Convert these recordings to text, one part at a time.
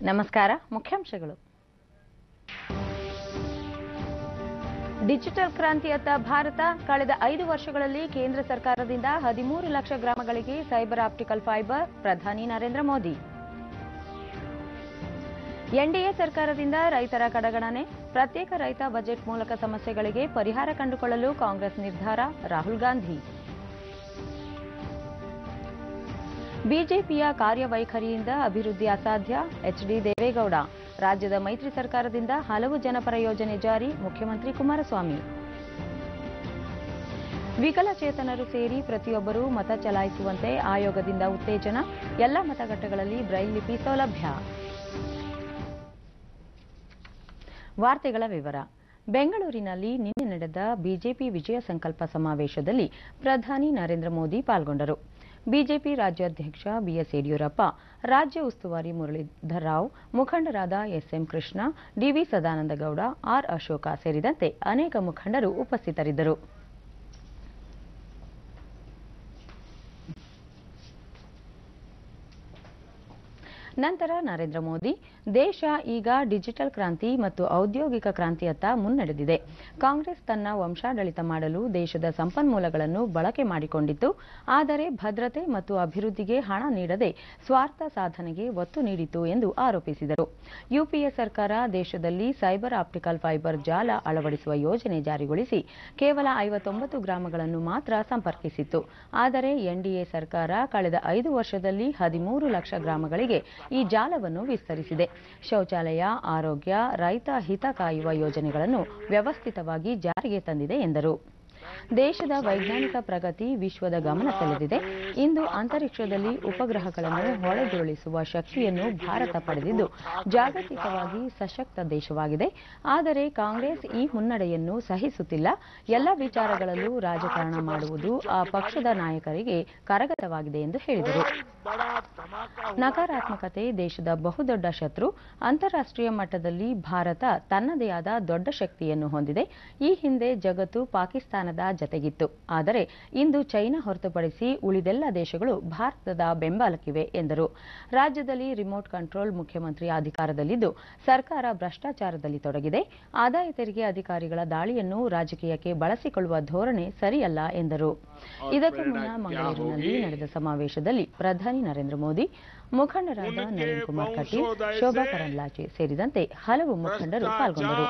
ನಮಸ್ಕಾರ ಮುಖ್ಯಾಂಶಗಳು ಡಿಜಿಟಲ್ ಕ್ರಾಂತಿಯತ್ತ ಭಾರತ ಕಳೆದ ಐದು ವರ್ಷಗಳಲ್ಲಿ ಕೇಂದ್ರ ಸರ್ಕಾರದಿಂದ ಹದಿಮೂರು ಲಕ್ಷ ಗ್ರಾಮಗಳಿಗೆ ಸೈಬರ್ ಆಪ್ಟಿಕಲ್ ಫೈಬರ್ ಪ್ರಧಾನಿ ನರೇಂದ್ರ ಮೋದಿ ಎನ್ಡಿಎ ಸರ್ಕಾರದಿಂದ ರೈತರ ಕಡೆಗಣನೆ ಪ್ರತ್ಯೇಕ ರೈತ ಬಜೆಟ್ ಮೂಲಕ ಸಮಸ್ಯೆಗಳಿಗೆ ಪರಿಹಾರ ಕಂಡುಕೊಳ್ಳಲು ಕಾಂಗ್ರೆಸ್ ನಿರ್ಧಾರ ರಾಹುಲ್ ಗಾಂಧಿ ಬಿಜೆಪಿಯ ಕಾರ್ಯವೈಖರಿಯಿಂದ ಅಭಿವೃದ್ಧಿ ಅಸಾಧ್ಯ ಎಚ್ಡಿ ದೇವೇಗೌಡ ರಾಜ್ಯದ ಮೈತ್ರಿ ಸರ್ಕಾರದಿಂದ ಹಲವು ಜನಪರ ಯೋಜನೆ ಜಾರಿ ಮುಖ್ಯಮಂತ್ರಿ ಕುಮಾರಸ್ವಾಮಿ ವಿಕಲಚೇತನರು ಸೇರಿ ಪ್ರತಿಯೊಬ್ಬರೂ ಮತ ಚಲಾಯಿಸುವಂತೆ ಆಯೋಗದಿಂದ ಉತ್ತೇಜನ ಎಲ್ಲ ಮತಗಟ್ಟೆಗಳಲ್ಲಿ ಬ್ರೈಲ್ ಲಿಪಿ ಸೌಲಭ್ಯ ವಾರ್ತೆಗಳ ವಿವರ ಬೆಂಗಳೂರಿನಲ್ಲಿ ನಿನ್ನೆ ನಡೆದ ಬಿಜೆಪಿ ವಿಜಯ ಸಂಕಲ್ಪ ಸಮಾವೇಶದಲ್ಲಿ ಪ್ರಧಾನಿ ನರೇಂದ್ರ ಮೋದಿ ಪಾಲ್ಗೊಂಡರು ಬಿಜೆಪಿ ರಾಜ್ಯಾಧ್ಯಕ್ಷ ಬಿಎಸ್ ಯಡಿಯೂರಪ್ಪ ರಾಜ್ಯ ಉಸ್ತುವಾರಿ ಮುರಳೀಧರ್ ರಾವ್ ಮುಖಂಡರಾದ ಎಸ್ಎಂ ಕೃಷ್ಣ ಡಿವಿ ಸದಾನಂದಗೌಡ ಆರ್ ಅಶೋಕ ಸೇರಿದಂತೆ ಅನೇಕ ಮುಖಂಡರು ಉಪಸ್ಥಿತರಿದ್ದರು ನಂತರ ನರೇಂದ್ರ ಮೋದಿ ದೇಶ ಈಗ ಡಿಜಿಟಲ್ ಕ್ರಾಂತಿ ಮತ್ತು ಔದ್ಯೋಗಿಕ ಕ್ರಾಂತಿಯತ್ತ ಮುನ್ನಡೆದಿದೆ ಕಾಂಗ್ರೆಸ್ ತನ್ನ ವಂಶಾಡಳಿತ ಮಾಡಲು ದೇಶದ ಸಂಪನ್ಮೂಲಗಳನ್ನು ಬಳಕೆ ಮಾಡಿಕೊಂಡಿತ್ತು ಆದರೆ ಭದ್ರತೆ ಮತ್ತು ಅಭಿವೃದ್ಧಿಗೆ ಹಣ ನೀಡದೆ ಸ್ವಾರ್ಥ ಸಾಧನೆಗೆ ಒತ್ತು ನೀಡಿತು ಎಂದು ಆರೋಪಿಸಿದರು ಯುಪಿಎ ಸರ್ಕಾರ ದೇಶದಲ್ಲಿ ಸೈಬರ್ ಆಪ್ಟಿಕಲ್ ಫೈಬರ್ ಜಾಲ ಅಳವಡಿಸುವ ಯೋಜನೆ ಜಾರಿಗೊಳಿಸಿ ಕೇವಲ ಐವತ್ತೊಂಬತ್ತು ಗ್ರಾಮಗಳನ್ನು ಮಾತ್ರ ಸಂಪರ್ಕಿಸಿತ್ತು ಆದರೆ ಎನ್ಡಿಎ ಸರ್ಕಾರ ಕಳೆದ ಐದು ವರ್ಷದಲ್ಲಿ ಹದಿಮೂರು ಲಕ್ಷ ಗ್ರಾಮಗಳಿಗೆ ಈ ಜಾಲವನ್ನು ವಿಸ್ತರಿಸಿದೆ ಶೌಚಾಲಯ ಆರೋಗ್ಯ ರೈತ ಹಿತ ಕಾಯುವ ಯೋಜನೆಗಳನ್ನು ವ್ಯವಸ್ಥಿತವಾಗಿ ಜಾರಿಗೆ ತಂದಿದೆ ಎಂದರು ದೇಶದ ವೈಜ್ಞಾನಿಕ ಪ್ರಗತಿ ವಿಶ್ವದ ಗಮನ ಸೆಳೆದಿದೆ ಇಂದು ಅಂತರಿಕ್ಷದಲ್ಲಿ ಉಪಗ್ರಹಗಳನ್ನು ಹೊಳೆದುರುಳಿಸುವ ಶಕ್ತಿಯನ್ನು ಭಾರತ ಪಡೆದಿದ್ದು ಜಾಗತಿಕವಾಗಿ ಸಶಕ್ತ ದೇಶವಾಗಿದೆ ಆದರೆ ಕಾಂಗ್ರೆಸ್ ಈ ಮುನ್ನಡೆಯನ್ನು ಸಹಿಸುತ್ತಿಲ್ಲ ಎಲ್ಲ ವಿಚಾರಗಳಲ್ಲೂ ರಾಜಕಾರಣ ಮಾಡುವುದು ಆ ಪಕ್ಷದ ನಾಯಕರಿಗೆ ಕರಗತವಾಗಿದೆ ಎಂದು ಹೇಳಿದರು ನಕಾರಾತ್ಮಕತೆ ದೇಶದ ಬಹುದೊಡ್ಡ ಶತ್ರು ಅಂತಾರಾಷ್ಟ್ರೀಯ ಮಟ್ಟದಲ್ಲಿ ಭಾರತ ತನ್ನದೇ ಆದ ದೊಡ್ಡ ಶಕ್ತಿಯನ್ನು ಹೊಂದಿದೆ ಈ ಹಿಂದೆ ಜಗತ್ತು ಪಾಕಿಸ್ತಾನದ ಜತೆಗಿತ್ತು ಆದರೆ ಇಂದು ಚೈನಾ ಹೊರತುಪಡಿಸಿ ಉಳಿದೆಲ್ಲ ದೇಶಗಳು ಭಾರತದ ಬೆಂಬಲಕ್ಕಿವೆ ಎಂದರು ರಾಜ್ಯದಲ್ಲಿ ರಿಮೋಟ್ ಕಂಟ್ರೋಲ್ ಮುಖ್ಯಮಂತ್ರಿ ಅಧಿಕಾರದಲ್ಲಿದ್ದು ಸರ್ಕಾರ ಭ್ರಷ್ಟಾಚಾರದಲ್ಲಿ ತೊಡಗಿದೆ ಆದಾಯ ತೆರಿಗೆ ಅಧಿಕಾರಿಗಳ ದಾಳಿಯನ್ನು ರಾಜಕೀಯಕ್ಕೆ ಬಳಸಿಕೊಳ್ಳುವ ಧೋರಣೆ ಸರಿಯಲ್ಲ ಎಂದರು ಇದಕ್ಕೂ ಮುನ್ನ ಮಂಗಳೂರಿನಲ್ಲಿ ನಡೆದ ಸಮಾವೇಶದಲ್ಲಿ ಪ್ರಧಾನಿ ನರೇಂದ್ರ ಮೋದಿ ಮುಖಂಡರಾದ ನಳಿನ್ ಕುಮಾರ್ ಕಟೀಲ್ ಶೋಭಾ ಕರಂದ್ಲಾಜೆ ಸೇರಿದಂತೆ ಹಲವು ಮುಖಂಡರು ಪಾಲ್ಗೊಂಡರು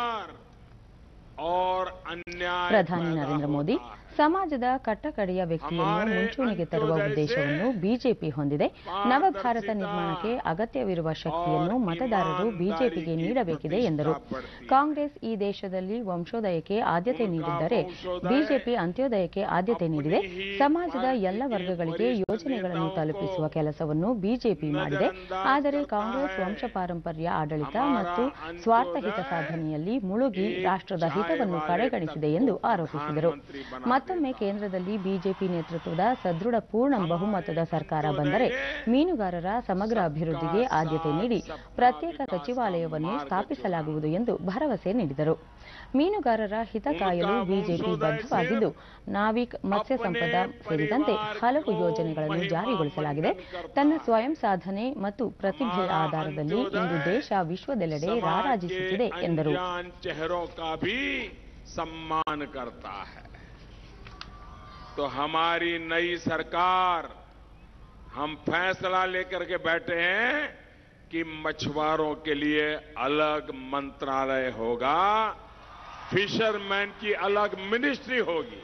और अन्याय ಪ್ರಧಾನಿ पैदा ನರೇಂದ್ರ होता ಮೋದಿ है। ಸಮಾಜದ ಕಟ್ಟಕಡೆಯ ವ್ಯಕ್ತಿಯನ್ನು ಮುಂಚೂಣಿಗೆ ತರುವ ಉದ್ದೇಶವನ್ನು ಬಿಜೆಪಿ ಹೊಂದಿದೆ ನವಭಾರತ ನಿರ್ಮಾಣಕ್ಕೆ ಅಗತ್ಯವಿರುವ ಶಕ್ತಿಯನ್ನು ಮತದಾರರು ಬಿಜೆಪಿಗೆ ನೀಡಬೇಕಿದೆ ಎಂದರು ಕಾಂಗ್ರೆಸ್ ಈ ದೇಶದಲ್ಲಿ ವಂಶೋದಯಕ್ಕೆ ಆದ್ಯತೆ ನೀಡಿದ್ದರೆ ಬಿಜೆಪಿ ಅಂತ್ಯೋದಯಕ್ಕೆ ಆದ್ಯತೆ ನೀಡಿದೆ ಸಮಾಜದ ಎಲ್ಲ ವರ್ಗಗಳಿಗೆ ಯೋಜನೆಗಳನ್ನು ತಲುಪಿಸುವ ಕೆಲಸವನ್ನು ಬಿಜೆಪಿ ಮಾಡಿದೆ ಆದರೆ ಕಾಂಗ್ರೆಸ್ ವಂಶ ಪಾರಂಪರ್ಯ ಆಡಳಿತ ಮತ್ತು ಸ್ವಾರ್ಥ ಹಿತ ಸಾಧನೆಯಲ್ಲಿ ಮುಳುಗಿ ರಾಷ್ಟ್ರದ ಹಿತವನ್ನು ಕಡೆಗಣಿಸಿದೆ ಎಂದು ಆರೋಪಿಸಿದರು ಮತ್ತೊಮ್ಮೆ ಕೇಂದ್ರದಲ್ಲಿ ಬಿಜೆಪಿ ನೇತೃತ್ವದ ಸದೃಢ ಪೂರ್ಣ ಬಹುಮತದ ಸರ್ಕಾರ ಬಂದರೆ ಮೀನುಗಾರರ ಸಮಗ್ರ ಅಭಿವೃದ್ಧಿಗೆ ಆದ್ಯತೆ ನೀಡಿ ಪ್ರತ್ಯೇಕ ಸಚಿವಾಲಯವನ್ನು ಸ್ಥಾಪಿಸಲಾಗುವುದು ಎಂದು ಭರವಸೆ ನೀಡಿದರು ಮೀನುಗಾರರ ಹಿತ ಕಾಯಲು ಬಿಜೆಪಿ ಬದ್ಧವಾಗಿದ್ದು ನಾವಿಕ್ ಮತ್ಸ್ಯ ಸಂಪದ ಸೇರಿದಂತೆ ಹಲವು ಯೋಜನೆಗಳನ್ನು ಜಾರಿಗೊಳಿಸಲಾಗಿದೆ ತನ್ನ ಸ್ವಯಂ ಸಾಧನೆ ಮತ್ತು ಪ್ರತಿಭೆಯ ಆಧಾರದಲ್ಲಿ ಇಂದು ದೇಶ ವಿಶ್ವದೆಲ್ಲೆಡೆ ರಾರಾಜಿಸುತ್ತಿದೆ ಎಂದರು अज्ञान चेहरों का भी सम्मान करता है तो हमारी नई सरकार हम फैसला लेकर के बैठे हैं कि मछुआरों के लिए अलग मंत्रालय होगा फिशरमैन की अलग मिनिस्ट्री होगी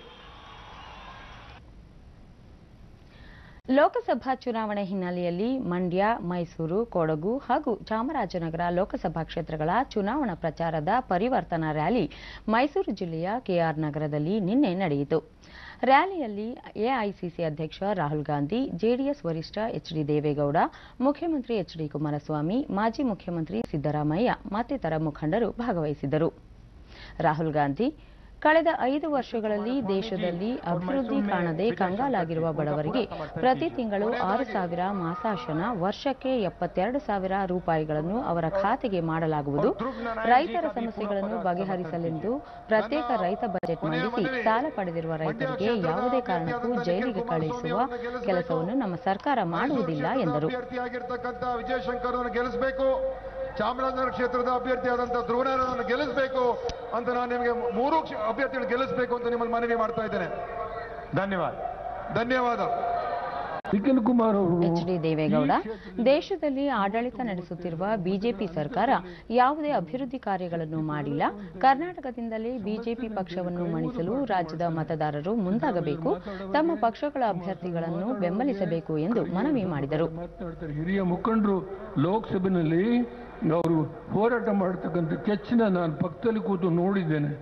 ಲೋಕಸಭಾ ಚುನಾವಣೆ ಹಿನ್ನೆಲೆಯಲ್ಲಿ ಮಂಡ್ಯ ಮೈಸೂರು ಕೊಡಗು ಹಾಗೂ ಚಾಮರಾಜನಗರ ಲೋಕಸಭಾ ಕ್ಷೇತ್ರಗಳ ಚುನಾವಣಾ ಪ್ರಚಾರದ ಪರಿವರ್ತನಾ ರ್ಯಾಲಿ ಮೈಸೂರು ಜಿಲ್ಲೆಯ ಕೆಆರ್ ನಗರದಲ್ಲಿ ನಿನ್ನೆ ನಡೆಯಿತು ರ್ಯಾಲಿಯಲ್ಲಿ ಎಐಸಿಸಿ ಅಧ್ಯಕ್ಷ ರಾಹುಲ್ ಗಾಂಧಿ ಜೆಡಿಎಸ್ ವರಿಷ್ಠ ಎಚ್ಡಿ ದೇವೇಗೌಡ ಮುಖ್ಯಮಂತ್ರಿ ಎಚ್ಡಿ ಕುಮಾರಸ್ವಾಮಿ ಮಾಜಿ ಮುಖ್ಯಮಂತ್ರಿ ಸಿದ್ದರಾಮಯ್ಯ ಮತ್ತಿತರ ಮುಖಂಡರು ಭಾಗವಹಿಸಿದ್ದರು ರಾಹುಲ್ ಗಾಂಧಿ ಕಳೆದ ಐದು ವರ್ಷಗಳಲ್ಲಿ ದೇಶದಲ್ಲಿ ಅಭಿವೃದ್ಧಿ ಕಾಣದೆ ಕಂಗಾಲಾಗಿರುವ ಬಡವರಿಗೆ ಪ್ರತಿ ತಿಂಗಳು ಆರು ಸಾವಿರ ಮಾಸಾಶನ ವರ್ಷಕ್ಕೆ ಎಪ್ಪತ್ತೆರಡು ಸಾವಿರ ರೂಪಾಯಿಗಳನ್ನು ಅವರ ಖಾತೆಗೆ ಮಾಡಲಾಗುವುದು ರೈತರ ಸಮಸ್ಯೆಗಳನ್ನು ಬಗೆಹರಿಸಲೆಂದು ಪ್ರತ್ಯೇಕ ರೈತ ಬಜೆಟ್ ಮಂಡಿಸಿ ಸಾಲ ಪಡೆದಿರುವ ರೈತರಿಗೆ ಯಾವುದೇ ಕಾರಣಕ್ಕೂ ಜೈಲಿಗೆ ಕಳುಹಿಸುವ ಕೆಲಸವನ್ನು ನಮ್ಮ ಸರ್ಕಾರ ಮಾಡುವುದಿಲ್ಲ ಎಂದರು ಅಭ್ಯರ್ಥಿಯಾಗಿರ್ತಕ್ಕಂಥ ವಿಜಯಶಂಕರ್ ಅವರನ್ನು ಗೆಲ್ಲಿಸಬೇಕು ಚಾಮರಾಜನಗರ ಕ್ಷೇತ್ರದ ಅಭ್ಯರ್ಥಿಯಾದಂಥ ಧ್ರುವನಾರಾಯಣವನ್ನು ಗೆಲ್ಲಿಸಬೇಕು ಅಂತ ನಾನು ನಿಮಗೆ ಮೂರು ಕ್ಷ- ಅಭ್ಯರ್ಥಿಗಳು ಗೆಲ್ಲಿಸಬೇಕು ಅಂತ ನಿಮ್ಮಲ್ಲಿ ಮನವಿ ಮಾಡ್ತಾ ಇದ್ದೇನೆ ಧನ್ಯವಾದ ಧನ್ಯವಾದ ನಿಖಿಲ್ ಕುಮಾರ್ ಅವರು ಎಚ್ ಡಿ ದೇವೇಗೌಡ ದೇಶದಲ್ಲಿ ಆಡಳಿತ ನಡೆಸುತ್ತಿರುವ ಬಿಜೆಪಿ ಸರ್ಕಾರ ಯಾವುದೇ ಅಭಿವೃದ್ಧಿ ಕಾರ್ಯಗಳನ್ನು ಮಾಡಿಲ್ಲ ಕರ್ನಾಟಕದಿಂದಲೇ ಬಿಜೆಪಿ ಪಕ್ಷವನ್ನು ಮಣಿಸಲು ರಾಜ್ಯದ ಮತದಾರರು ಮುಂದಾಗಬೇಕು ತಮ್ಮ ಪಕ್ಷಗಳ ಅಭ್ಯರ್ಥಿಗಳನ್ನು ಬೆಂಬಲಿಸಬೇಕು ಎಂದು ಮನವಿ ಮಾಡಿದರು ಮಾತನಾಡ್ತಾರೆ ಹಿರಿಯ ಮುಖಂಡರು ಲೋಕಸಭೆಯಲ್ಲಿ ಅವರು ಹೋರಾಟ ಮಾಡತಕ್ಕಂಥ ಕೆಚ್ಚಿನ ನಾನು ಪಕ್ಕದಲ್ಲಿ ಕೂತು ನೋಡಿದ್ದೇನೆ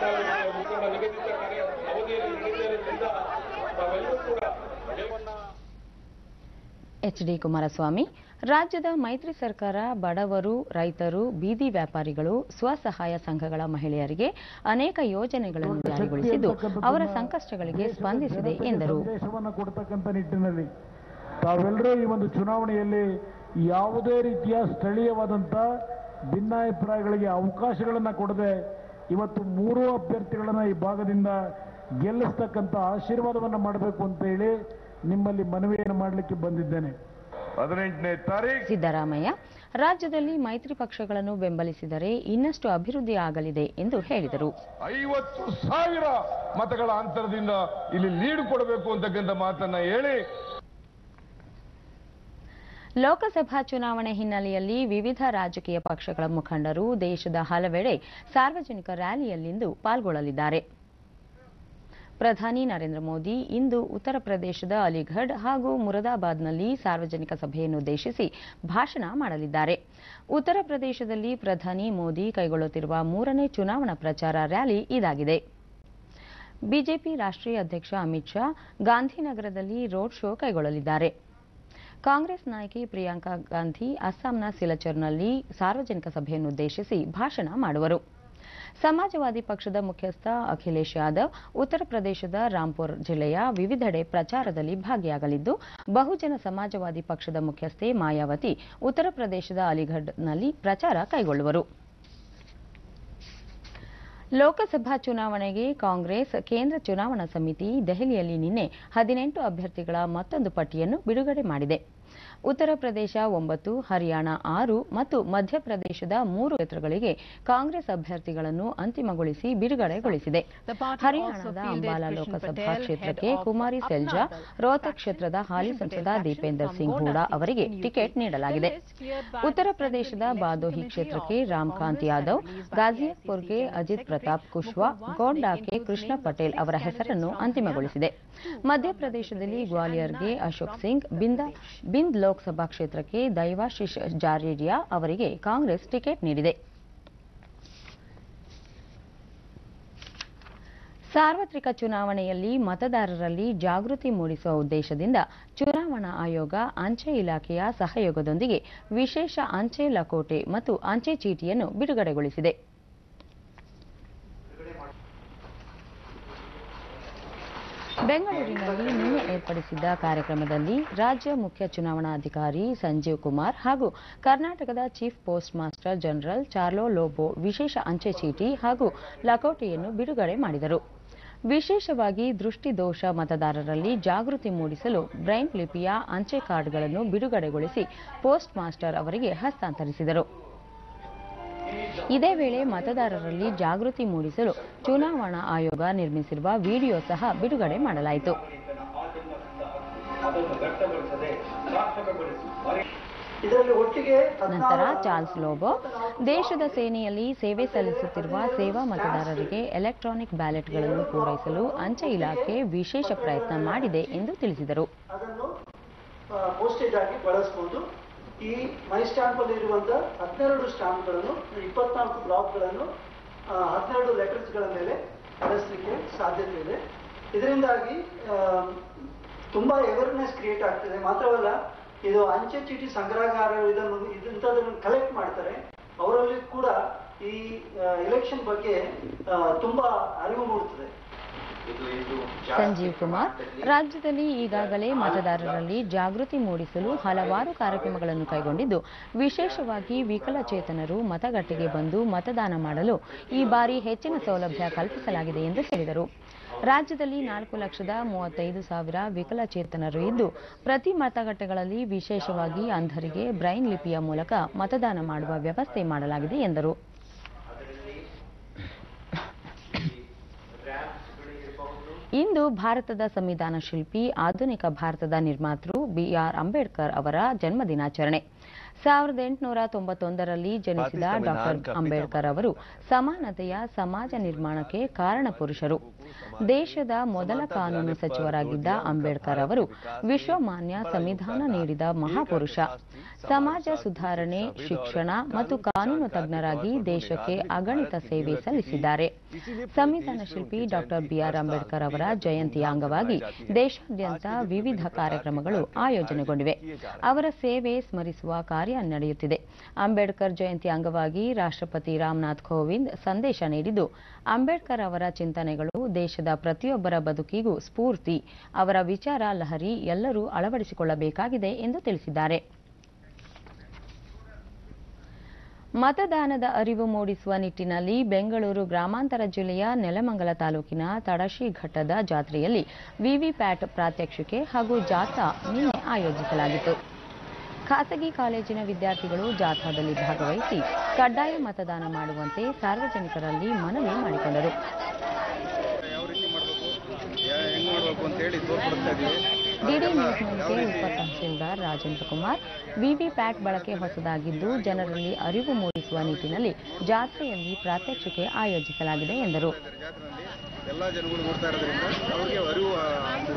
ಎಚ್ ಡಿ ಕುಮಾರಸ್ವಾಮಿ ರಾಜ್ಯದ ಮೈತ್ರಿ ಸರ್ಕಾರ ಬಡವರು ರೈತರು ಬೀದಿ ವ್ಯಾಪಾರಿಗಳು ಸ್ವಸಹಾಯ ಸಂಘಗಳ ಮಹಿಳೆಯರಿಗೆ ಅನೇಕ ಯೋಜನೆಗಳನ್ನು ಜಾರಿಗೊಳಿಸಿದ್ದು ಅವರ ಸಂಕಷ್ಟಗಳಿಗೆ ಸ್ಪಂದಿಸಿದೆ ಎಂದರು ಸಂದೇಶವನ್ನು ಕೊಡ್ತಕ್ಕಂಥ ನಿಟ್ಟಿನಲ್ಲಿ ತಾವೆಲ್ಲರೂ ಈ ಒಂದು ಚುನಾವಣೆಯಲ್ಲಿ ಯಾವುದೇ ರೀತಿಯ ಸ್ಥಳೀಯವಾದಂಥ ಭಿನ್ನಾಭಿಪ್ರಾಯಗಳಿಗೆ ಅವಕಾಶಗಳನ್ನು ಕೊಡದೆ ಇವತ್ತು ಮೂರೂ ಅಭ್ಯರ್ಥಿಗಳನ್ನು ಈ ಭಾಗದಿಂದ ಗೆಲ್ಲಿಸ್ತಕ್ಕಂಥ ಆಶೀರ್ವಾದವನ್ನು ಮಾಡಬೇಕು ಅಂತ ಹೇಳಿ ನಿಮ್ಮಲ್ಲಿ ಮನವಿಯನ್ನು ಮಾಡಲಿಕ್ಕೆ ಬಂದಿದ್ದೇನೆ ಹದಿನೆಂಟನೇ ತಾರೀಕು ಸಿದ್ದರಾಮಯ್ಯ ರಾಜ್ಯದಲ್ಲಿ ಮೈತ್ರಿ ಪಕ್ಷಗಳನ್ನು ಬೆಂಬಲಿಸಿದರೆ ಇನ್ನಷ್ಟು ಅಭಿವೃದ್ಧಿ ಆಗಲಿದೆ ಎಂದು ಹೇಳಿದರು ಐವತ್ತು ಸಾವಿರ ಮತಗಳ ಅಂತರದಿಂದ ಇಲ್ಲಿ ಲೀಡ್ ಕೊಡಬೇಕು ಅಂತಕ್ಕಂಥ ಮಾತನ್ನ ಹೇಳಿ ಲೋಕಸಭಾ ಚುನಾವಣೆ ಹಿನ್ನೆಲೆಯಲ್ಲಿ ವಿವಿಧ ರಾಜಕೀಯ ಪಕ್ಷಗಳ ಮುಖಂಡರು ದೇಶದ ಹಲವೆಡೆ ಸಾರ್ವಜನಿಕ ರ್ಯಾಲಿಯಲ್ಲಿಂದು ಪಾಲ್ಗೊಳ್ಳಲಿದ್ದಾರೆ ಪ್ರಧಾನಿ ನರೇಂದ್ರ ಮೋದಿ ಇಂದು ಉತ್ತರ ಪ್ರದೇಶದ ಅಲಿಘಡ್ ಹಾಗೂ ಮುರದಾಬಾದ್ನಲ್ಲಿ ಸಾರ್ವಜನಿಕ ಸಭೆಯನ್ನುದ್ದೇಶಿಸಿ ಭಾಷಣ ಮಾಡಲಿದ್ದಾರೆ ಉತ್ತರ ಪ್ರದೇಶದಲ್ಲಿ ಪ್ರಧಾನಿ ಮೋದಿ ಕೈಗೊಳ್ಳುತ್ತಿರುವ ಮೂರನೇ ಚುನಾವಣಾ ಪ್ರಚಾರ ರ್ಯಾಲಿ ಇದಾಗಿದೆ ಬಿಜೆಪಿ ರಾಷ್ಟ್ರೀಯ ಅಧ್ಯಕ್ಷ ಅಮಿತ್ ಶಾ ಗಾಂಧಿನಗರದಲ್ಲಿ ರೋಡ್ ಶೋ ಕೈಗೊಳ್ಳಲಿದ್ದಾರೆ ಕಾಂಗ್ರೆಸ್ ನಾಯಕಿ ಪ್ರಿಯಾಂಕಾ ಗಾಂಧಿ ಅಸ್ಸಾಂನ ಸಿಲಚರ್ನಲ್ಲಿ ಸಾರ್ವಜನಿಕ ಸಭೆಯನ್ನುದ್ದೇಶಿಸಿ ಭಾಷಣ ಮಾಡುವರು ಸಮಾಜವಾದಿ ಪಕ್ಷದ ಮುಖ್ಯಸ್ಥ ಅಖಿಲೇಶ್ ಯಾದವ್ ಉತ್ತರ ಪ್ರದೇಶದ ರಾಂಪುರ್ ಜಿಲ್ಲೆಯ ವಿವಿಧೆಡೆ ಪ್ರಚಾರದಲ್ಲಿ ಭಾಗಿಯಾಗಲಿದ್ದು ಬಹುಜನ ಸಮಾಜವಾದಿ ಪಕ್ಷದ ಮುಖ್ಯಸ್ಥೆ ಮಾಯಾವತಿ ಉತ್ತರ ಪ್ರದೇಶದ ಅಲಿಘಡ್ನಲ್ಲಿ ಪ್ರಚಾರ ಕೈಗೊಳ್ಳುವರು ಲೋಕಸಭಾ ಚುನಾವಣೆಗೆ ಕಾಂಗ್ರೆಸ್ ಕೇಂದ್ರ ಚುನಾವಣಾ ಸಮಿತಿ ದೆಹಲಿಯಲ್ಲಿ ನಿನ್ನೆ ಹದಿನೆಂಟು ಅಭ್ಯರ್ಥಿಗಳ ಮತ್ತೊಂದು ಪಟ್ಟಿಯನ್ನು ಬಿಡುಗಡೆ ಮಾಡಿದೆ ಉತ್ತರ ಪ್ರದೇಶ ಒಂಬತ್ತು ಹರಿಯಾಣ ಆರು ಮತ್ತು ಮಧ್ಯಪ್ರದೇಶದ ಮೂರು ಕ್ಷೇತ್ರಗಳಿಗೆ ಕಾಂಗ್ರೆಸ್ ಅಭ್ಯರ್ಥಿಗಳನ್ನು ಅಂತಿಮಗೊಳಿಸಿ ಬಿಡುಗಡೆಗೊಳಿಸಿದೆ ಹರಿಯಾಣದ ಅಂಬಾಲಾ ಲೋಕಸಭಾ ಕ್ಷೇತ್ರಕ್ಕೆ ಕುಮಾರಿ ಸೆಲ್ಜಾ ರೋಹ್ತಕ್ ಕ್ಷೇತ್ರದ ಹಾಲಿ ಸಂಸದ ದೀಪೇಂದರ್ ಸಿಂಗ್ ಹೂಡಾ ಅವರಿಗೆ ಟಿಕೆಟ್ ನೀಡಲಾಗಿದೆ ಉತ್ತರ ಪ್ರದೇಶದ ಬಾದೋಹಿ ಕ್ಷೇತ್ರಕ್ಕೆ ರಾಮ್ಕಾಂತ್ ಯಾದವ್ ಗಾಜಿಯಾಪುರ್ಗೆ ಅಜಿತ್ ಪ್ರತಾಪ್ ಕುಶ್ವಾ ಗೋಂಡಾಕ್ಕೆ ಕೃಷ್ಣ ಪಟೇಲ್ ಅವರ ಹೆಸರನ್ನು ಅಂತಿಮಗೊಳಿಸಿದೆ ಮಧ್ಯಪ್ರದೇಶದಲ್ಲಿ ಗ್ವಾಲಿಯರ್ಗೆ ಅಶೋಕ್ ಸಿಂಗ್ ಬಿಂದ ಬಿಂದ್ ಲೋಕಸಭಾ ಕ್ಷೇತ್ರಕ್ಕೆ ದೈವಾಶಿಶ್ ಜಾರೇರಿಯಾ ಅವರಿಗೆ ಕಾಂಗ್ರೆಸ್ ಟಿಕೆಟ್ ನೀಡಿದೆ ಸಾರ್ವತ್ರಿಕ ಚುನಾವಣೆಯಲ್ಲಿ ಮತದಾರರಲ್ಲಿ ಜಾಗೃತಿ ಮೂಡಿಸುವ ಉದ್ದೇಶದಿಂದ ಚುನಾವಣಾ ಆಯೋಗ ಅಂಚೆ ಇಲಾಖೆಯ ಸಹಯೋಗದೊಂದಿಗೆ ವಿಶೇಷ ಅಂಚೆ ಲಕೋಟೆ ಮತ್ತು ಅಂಚೆ ಚೀಟಿಯನ್ನು ಬಿಡುಗಡೆಗೊಳಿಸಿದೆ ಬೆಂಗಳೂರಿನಲ್ಲಿ ನಿನ್ನೆ ಏರ್ಪಡಿಸಿದ್ದ ಕಾರ್ಯಕ್ರಮದಲ್ಲಿ ರಾಜ್ಯ ಮುಖ್ಯ ಚುನಾವಣಾಧಿಕಾರಿ ಸಂಜೀವ್ ಕುಮಾರ್ ಹಾಗೂ ಕರ್ನಾಟಕದ chief post master general Charles Lobo ವಿಶೇಷ ಅಂಚೆ ಚೀಟಿ ಹಾಗೂ ಲಕೋಟೆಯನ್ನು ಬಿಡುಗಡೆ ಮಾಡಿದರು ವಿಶೇಷವಾಗಿ ದೃಷ್ಟಿದೋಷ ಮತದಾರರಲ್ಲಿ ಜಾಗೃತಿ ಮೂಡಿಸಲು ಬ್ರೈನ್ ಲಿಪಿಯ ಅಂಚೆ ಕಾರ್ಡ್ಗಳನ್ನು ಬಿಡುಗಡೆಗೊಳಿಸಿ ಪೋಸ್ಟ್ ಮಾಸ್ಟರ್ ಅವರಿಗೆ ಹಸ್ತಾಂತರಿಸಿದರು ಇದೇ ವೇಳೆ ಮತದಾರರಲ್ಲಿ ಜಾಗೃತಿ ಮೂಡಿಸಲು ಚುನಾವಣಾ ಆಯೋಗ ನಿರ್ಮಿಸಿರುವ ವಿಡಿಯೋ ಸಹ ಬಿಡುಗಡೆ ಮಾಡಲಾಯಿತು ಇದರಲ್ಲಿ ಒಟ್ಟಿಗೆ ನಂತರ ಚಾರ್ಲ್ಸ್ ಲೋಬೋ ದೇಶದ ಸೇನೆಯಲ್ಲಿ ಸೇವೆ ಸಲ್ಲಿಸುತ್ತಿರುವ ಸೇವಾ ಮತದಾರರಿಗೆ ಎಲೆಕ್ಟ್ರಾನಿಕ್ ಬ್ಯಾಲೆಟ್ಗಳನ್ನು ಪೂರೈಸಲು ಅಂಚೆ ಇಲಾಖೆ ವಿಶೇಷ ಪ್ರಯತ್ನ ಮಾಡಿದೆ ಎಂದು ತಿಳಿಸಿದರು ಅದನ್ನು ಪೋಸ್ಟೇಜ್ ಆಗಿ ಬಳಸಬಹುದು ಈ ಮೈ ಸ್ಟಾಂಪ್ ಅಲ್ಲಿ ಇರುವಂತಹ ಹದಿನೆರಡು ಸ್ಟಾಂಪ್ಗಳನ್ನು ಇಪ್ಪತ್ನಾಲ್ಕು ಬ್ಲಾಕ್ಗಳನ್ನು ಹದಿನೆರಡು ಲೆಟರ್ಸ್ಗಳ ಮೇಲೆ ಬಳಸಲಿಕ್ಕೆ ಸಾಧ್ಯತೆ ಇದೆ ಇದರಿಂದಾಗಿ ಆ, ತುಂಬಾ ಅವೇರ್ನೆಸ್ ಕ್ರಿಯೇಟ್ ಆಗ್ತದೆ ಮಾತ್ರವಲ್ಲ ಇದು ಅಂಚೆ ಚೀಟಿ ಸಂಗ್ರಹಗಾರರು ಇದನ್ನು ಇಂಥದನ್ನು ಕಲೆಕ್ಟ್ ಮಾಡ್ತಾರೆ ಅವರಲ್ಲಿ ಕೂಡ ಈ ಎಲೆಕ್ಷನ್ ಬಗ್ಗೆ ಆ, ತುಂಬಾ ಅರಿವು ಮೂಡುತ್ತದೆ ಸಂಜೀವ್ ಕುಮಾರ್ ರಾಜ್ಯದಲ್ಲಿ ಈಗಾಗಲೇ ಮತದಾರರಲ್ಲಿ ಜಾಗೃತಿ ಮೂಡಿಸಲು ಹಲವಾರು ಕಾರ್ಯಕ್ರಮಗಳನ್ನು ಕೈಗೊಂಡಿದ್ದು ವಿಶೇಷವಾಗಿ ವಿಕಲಚೇತನರು ಮತಗಟ್ಟೆಗೆ ಬಂದು ಮತದಾನ ಮಾಡಲು ಈ ಬಾರಿ ಹೆಚ್ಚಿನ ಸೌಲಭ್ಯ ಕಲ್ಪಿಸಲಾಗಿದೆ ಎಂದು ಹೇಳಿದರು ರಾಜ್ಯದಲ್ಲಿ ನಾಲ್ಕು ಲಕ್ಷದ ಮೂವತ್ತೈದು ಸಾವಿರ ವಿಕಲಚೇತನರು ಇದ್ದು ಪ್ರತಿ ಮತಗಟ್ಟೆಗಳಲ್ಲಿ ವಿಶೇಷವಾಗಿ ಅಂಧರಿಗೆ ಬ್ರೈನ್ ಲಿಪಿಯ ಮೂಲಕ ಮತದಾನ ಮಾಡುವ ವ್ಯವಸ್ಥೆ ಮಾಡಲಾಗಿದೆ ಎಂದರು ಇಂದು ಭಾರತದ ಸಂವಿಧಾನ ಶಿಲ್ಪಿ ಆಧುನಿಕ ಭಾರತದ ನಿರ್ಮಾತೃ ಬಿಆರ್ ಅಂಬೇಡ್ಕರ್ ಅವರ ಜನ್ಮ ದಿನಾಚರಣೆ ಸಾವಿರದ ಎಂಟುನೂರ ತೊಂಬತ್ತೊಂದರಲ್ಲಿ ಜನಿಸಿದ ಡಾಕ್ಟರ್ ಅಂಬೇಡ್ಕರ್ ಅವರು ಸಮಾನತೆಯ ಸಮಾಜ ನಿರ್ಮಾಣಕ್ಕೆ ಕಾರಣ ಪುರುಷರು ದೇಶದ ಮೊದಲ ಕಾನೂನು ಸಚಿವರಾಗಿದ್ದ ಅಂಬೇಡ್ಕರ್ ಅವರು ವಿಶ್ವಮಾನ್ಯ ಸಂವಿಧಾನ ನೀಡಿದ ಮಹಾಪುರುಷ ಸಮಾಜ ಸುಧಾರಣೆ ಶಿಕ್ಷಣ ಮತ್ತು ಕಾನೂನು ತಜ್ಞರಾಗಿ ದೇಶಕ್ಕೆ ಅಗಣಿತ ಸೇವೆ ಸಲ್ಲಿಸಿದ್ದಾರೆ ಸಂವಿಧಾನ ಶಿಲ್ಪಿ ಡಾಕ್ಟರ್ ಬಿಆರ್ ಅಂಬೇಡ್ಕರ್ ಅವರ ಜಯಂತಿಯ ಅಂಗವಾಗಿ ದೇಶಾದ್ಯಂತ ವಿವಿಧ ಕಾರ್ಯಕ್ರಮಗಳು ಆಯೋಜನೆಗೊಂಡಿವೆ ಅವರ ಸೇವೆ ಸ್ಮರಿಸುವ ಕಾರ್ಯ ನಡೆಯುತ್ತಿದೆ ಅಂಬೇಡ್ಕರ್ ಜಯಂತಿ ಅಂಗವಾಗಿ ರಾಷ್ಟ್ರಪತಿ ರಾಮನಾಥ್ ಕೋವಿಂದ್ ಸಂದೇಶ ನೀಡಿದ್ದು ಅಂಬೇಡ್ಕರ್ ಅವರ ಚಿಂತನೆಗಳು ದೇಶದ ಪ್ರತಿಯೊಬ್ಬರ ಬದುಕಿಗೂ ಸ್ಫೂರ್ತಿ ಅವರ ವಿಚಾರ ಲಹರಿ ಎಲ್ಲರೂ ಅಳವಡಿಸಿಕೊಳ್ಳಬೇಕಾಗಿದೆ ಎಂದು ತಿಳಿಸಿದ್ದಾರೆ ಮತದಾನದ ಅರಿವು ಮೂಡಿಸುವ ನಿಟ್ಟಿನಲ್ಲಿ ಬೆಂಗಳೂರು ಗ್ರಾಮಾಂತರ ಜಿಲ್ಲೆಯ ನೆಲಮಂಗಲ ತಾಲೂಕಿನ ತಡಶಿ ಘಟ್ಟದ ಜಾತ್ರೆಯಲ್ಲಿ ವಿವಿಪ್ಯಾಟ್ ಪ್ರಾತ್ಯಕ್ಷಿಕೆ ಹಾಗೂ ಜಾಥಾ ನಿನ್ನೆ ಆಯೋಜಿಸಲಾಗಿತ್ತು ಖಾಸಗಿ ಕಾಲೇಜಿನ ವಿದ್ಯಾರ್ಥಿಗಳು ಜಾಥಾದಲ್ಲಿ ಭಾಗವಹಿಸಿ ಕಡ್ಡಾಯ ಮತದಾನ ಮಾಡುವಂತೆ ಸಾರ್ವಜನಿಕರಲ್ಲಿ ಮನವಿ ಮಾಡಿಕೊಂಡರು ಯಾವ ರೀತಿ ಮಾಡಬೇಕು ಹೆಂಗ್ ಮಾಡಬೇಕು ಅಂತ ಹೇಳಿ ತೋರ್ಪಡಿಸ್ತಾ ಇದೀವಿ ಡಿಡಿ ನ್ಯೂಸ್ನೊಂದಿಗೆ ಉಪ ತಹಶೀಲ್ದಾರ್ ರಾಜೇಂದ್ರ ಕುಮಾರ್ ವಿವಿಪ್ಯಾಟ್ ಬಳಕೆ ಹೊಸದಾಗಿದ್ದು ಜನರಲ್ಲಿ ಅರಿವು ಮೂಡಿಸುವ ನಿಟ್ಟಿನಲ್ಲಿ ಜಾತ್ರೆಯಲ್ಲಿ ಪ್ರಾತ್ಯಕ್ಷಿಕೆ ಆಯೋಜಿಸಲಾಗಿದೆ ಎಂದರು ಜಾತ್ರೆಯಲ್ಲಿ ಎಲ್ಲ ಜನಗಳು ನೋಡ್ತಾ ಇರೋದ್ರಿಂದ ಅವ್ರಿಗೆ ಅರಿವು ಆ,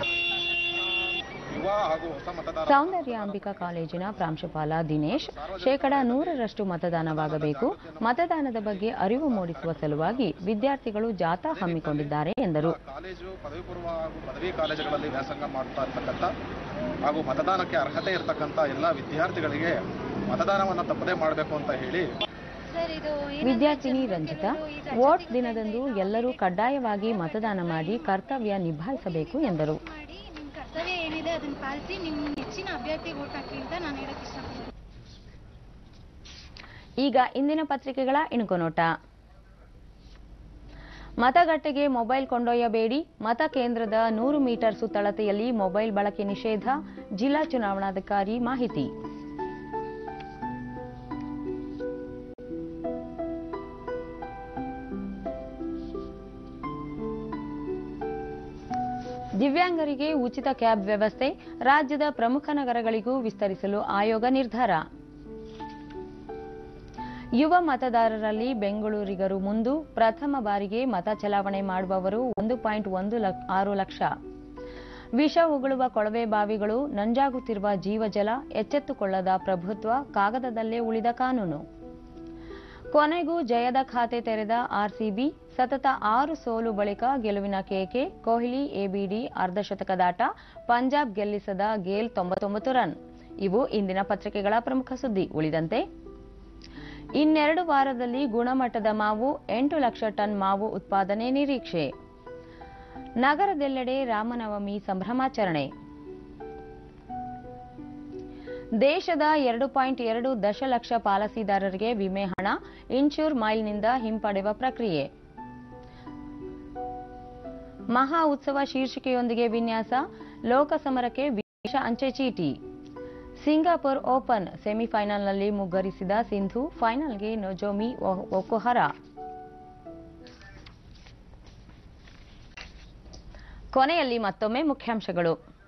ಯುವ ಹಾಗೂ ಹೊಸ ಮತದಾರ ಸೌಂದರ್ಯ ಅಂಬಿಕಾ ಕಾಲೇಜಿನ ಪ್ರಾಂಶುಪಾಲ ದಿನೇಶ್ ಶೇಕಡ ನೂರರಷ್ಟು ಮತದಾನವಾಗಬೇಕು ಮತದಾನದ ಬಗ್ಗೆ ಅರಿವು ಮೂಡಿಸುವ ಸಲುವಾಗಿ ವಿದ್ಯಾರ್ಥಿಗಳು ಜಾಥಾ ಹಮ್ಮಿಕೊಂಡಿದ್ದಾರೆ ಎಂದರು ಕಾಲೇಜು ಪದವಿ ಪೂರ್ವ ಹಾಗೂ ಪದವಿ ಕಾಲೇಜುಗಳಲ್ಲಿ ವ್ಯಾಸಂಗ ಮಾಡ್ತಾ ಇರ್ತಕ್ಕಂಥ ಹಾಗೂ ಮತದಾನಕ್ಕೆ ಅರ್ಹತೆ ಇರತಕ್ಕಂಥ ಎಲ್ಲ ವಿದ್ಯಾರ್ಥಿಗಳಿಗೆ ಮತದಾನವನ್ನು ತಪ್ಪದೇ ಮಾಡಬೇಕು ಅಂತ ಹೇಳಿ ಸರ್ ಇದು ವಿದ್ಯಾರ್ಥಿನಿ ರಂಜಿತಾ ವೋಟ್ ದಿನದಂದು ಎಲ್ಲರೂ ಕಡ್ಡಾಯವಾಗಿ ಮತದಾನ ಮಾಡಿ ಕರ್ತವ್ಯ ನಿಭಾಯಿಸಬೇಕು ಎಂದರು ಮಾಡಿ ನಿಮ್ಮ ಕರ್ತವ್ಯ ಏನಿದೆ ಅದನ್ನ ಪಾಲಿಸಿ ನಿಮ್ಮ ನೆಚ್ಚಿನ ಅಭ್ಯರ್ಥಿ ವೋಟ್ ಹಾಕಿ ಅಂತ ನಾನು ಹೇಳಕ್ ಇಷ್ಟಪಡ್ತೀನಿ ಈಗ ಇಂದಿನ ಪತ್ರಿಕೆಗಳ ಇಣುಕು ನೋಟ ಮತಗಟ್ಟೆಗೆ ಮೊಬೈಲ್ ಕೊಂಡೊಯ್ಯಬೇಡಿ ಮತ ಕೇಂದ್ರದ ನೂರು ಮೀಟರ್ ಸುತ್ತಳತೆಯಲ್ಲಿ ಮೊಬೈಲ್ ಬಳಕೆ ನಿಷೇಧ ಜಿಲ್ಲಾ ಚುನಾವಣಾಧಿಕಾರಿ ಮಾಹಿತಿ ದಿವ್ಯಾಂಗರಿಗೆ ಉಚಿತ ಕ್ಯಾಬ್ ವ್ಯವಸ್ಥೆ ರಾಜ್ಯದ ಪ್ರಮುಖ ನಗರಗಳಿಗೂ ವಿಸ್ತರಿಸಲು ಆಯೋಗ ನಿರ್ಧಾರ ಯುವ ಮತದಾರರಲ್ಲಿ ಬೆಂಗಳೂರಿಗರು ಮುಂದು ಪ್ರಥಮ ಬಾರಿಗೆ ಮತ ಚಲಾವಣೆ ಮಾಡುವವರು ಒಂದು ಪಾಯಿಂಟ್ ಒಂದು ಲಕ್- ಆರು ಲಕ್ಷ ವಿಷ ಉಗುಳುವ ಕೊಳವೆ ಬಾವಿಗಳು ನಂಜಾಗುತ್ತಿರುವ ಜೀವಜಲ ಎಚ್ಚೆತ್ತುಕೊಳ್ಳದ ಪ್ರಭುತ್ವ ಕಾಗದದಲ್ಲೇ ಉಳಿದ ಕಾನೂನು ಕೊನೆಗೂ ಜಯದ ಖಾತೆ ತೆರೆದ ಆರ್ಸಿಬಿ ಸತತ ಆರು ಸೋಲು ಬಳಿಕ ಗೆಲುವಿನ ಕೇಕೆ ಕೊಹ್ಲಿ ಎಬಿಡಿ ಅರ್ಧಶತಕ ದಾಟ ಪಂಜಾಬ್ ಗೆಲ್ಲಿಸದ ಗೇಲ್ ತೊಂಬತ್ತೊಂಬತ್ತು ರನ್ ಇವು ಇಂದಿನ ಪತ್ರಿಕೆಗಳ ಪ್ರಮುಖ ಸುದ್ದಿ ಉಳಿದಂತೆ ಇನ್ನೆರಡು ವಾರದಲ್ಲಿ ಗುಣಮಟ್ಟದ ಮಾವು ಎಂಟು ಲಕ್ಷ ಟನ್ ಮಾವು ಉತ್ಪಾದನೆ ನಿರೀಕ್ಷೆ ನಗರದೆಲ್ಲೆಡೆ ರಾಮನವಮಿ ಸಂಭ್ರಮಾಚರಣೆ ದೇಶದ ಎರಡು ಪಾಯಿಂಟ್ ಎರಡು ದಶಲಕ್ಷ ಪಾಲಸಿದಾರರಿಗೆ ವಿಮೆ ಹಣ ಇನ್ಶೂರ್ ಮೈಲ್ನಿಂದ ಹಿಂಪಡೆಯುವ ಪ್ರಕ್ರಿಯೆ ಮಹಾ ಉತ್ಸವ ಶೀರ್ಷಿಕೆಯೊಂದಿಗೆ ವಿನ್ಯಾಸ ಲೋಕಸಮರಕ್ಕೆ ವಿಶೇಷ ಅಂಚೆ ಚೀಟಿ ಸಿಂಗಾಪುರ್ ಓಪನ್ ಸೆಮಿಫೈನಲ್ನಲ್ಲಿ ಮುಗ್ಗರಿಸಿದ ಸಿಂಧು ಫೈನಲ್ಗೆ ನೊಜೋಮಿ ಒ- ಒಕುಹರಾ ಕೊನೆಯಲ್ಲಿ ಮತ್ತೊಮ್ಮೆ ಮುಖ್ಯಾಂಶಗಳು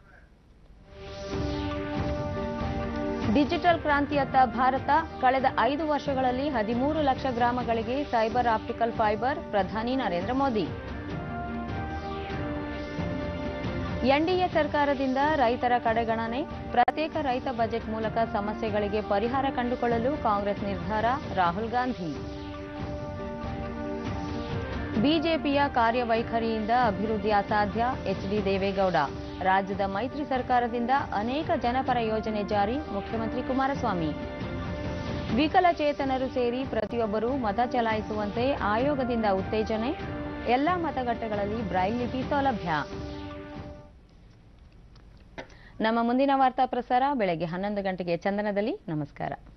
ಡಿಜಿಟಲ್ ಕ್ರಾಂತಿಯತ್ತ ಭಾರತ ಕಳೆದ ಐದು ವರ್ಷಗಳಲ್ಲಿ ಹದಿಮೂರು ಲಕ್ಷ ಗ್ರಾಮಗಳಿಗೆ ಸೈಬರ್ ಆಪ್ಟಿಕಲ್ ಫೈಬರ್ ಪ್ರಧಾನಿ ನರೇಂದ್ರ ಮೋದಿ ಎನ್ಡಿಎ ಸರ್ಕಾರದಿಂದ ರೈತರ ಕಡೆಗಣನೆ ಪ್ರತ್ಯೇಕ ರೈತ ಬಜೆಟ್ ಮೂಲಕ ಸಮಸ್ಯೆಗಳಿಗೆ ಪರಿಹಾರ ಕಂಡುಕೊಳ್ಳಲು ಕಾಂಗ್ರೆಸ್ ನಿರ್ಧಾರ ರಾಹುಲ್ ಗಾಂಧಿ ಬಿಜೆಪಿಯ ಕಾರ್ಯವೈಖರಿಯಿಂದ ಅಭಿವೃದ್ಧಿ ಅಸಾಧ್ಯ ಎಚ್ಡಿ ದೇವೇಗೌಡ ರಾಜ್ಯದ ಮೈತ್ರಿ ಸರ್ಕಾರದಿಂದ ಅನೇಕ ಜನಪರ ಯೋಜನೆ ಜಾರಿ ಮುಖ್ಯಮಂತ್ರಿ ಕುಮಾರಸ್ವಾಮಿ ವಿಕಲಚೇತನರು ಸೇರಿ ಪ್ರತಿಯೊಬ್ಬರೂ ಮತ ಚಲಾಯಿಸುವಂತೆ ಆಯೋಗದಿಂದ ಉತ್ತೇಜನೆ ಎಲ್ಲಾ ಮತಗಟ್ಟೆಗಳಲ್ಲಿ ಬ್ರೈಲ್ ಲಿಪಿ ಸೌಲಭ್ಯ ನಮ್ಮ ಮುಂದಿನ ವಾರ್ತಾ ಪ್ರಸಾರ ಬೆಳಗ್ಗೆ ಹನ್ನೊಂದು ಗಂಟೆಗೆ ಚಂದನದಲ್ಲಿ ನಮಸ್ಕಾರ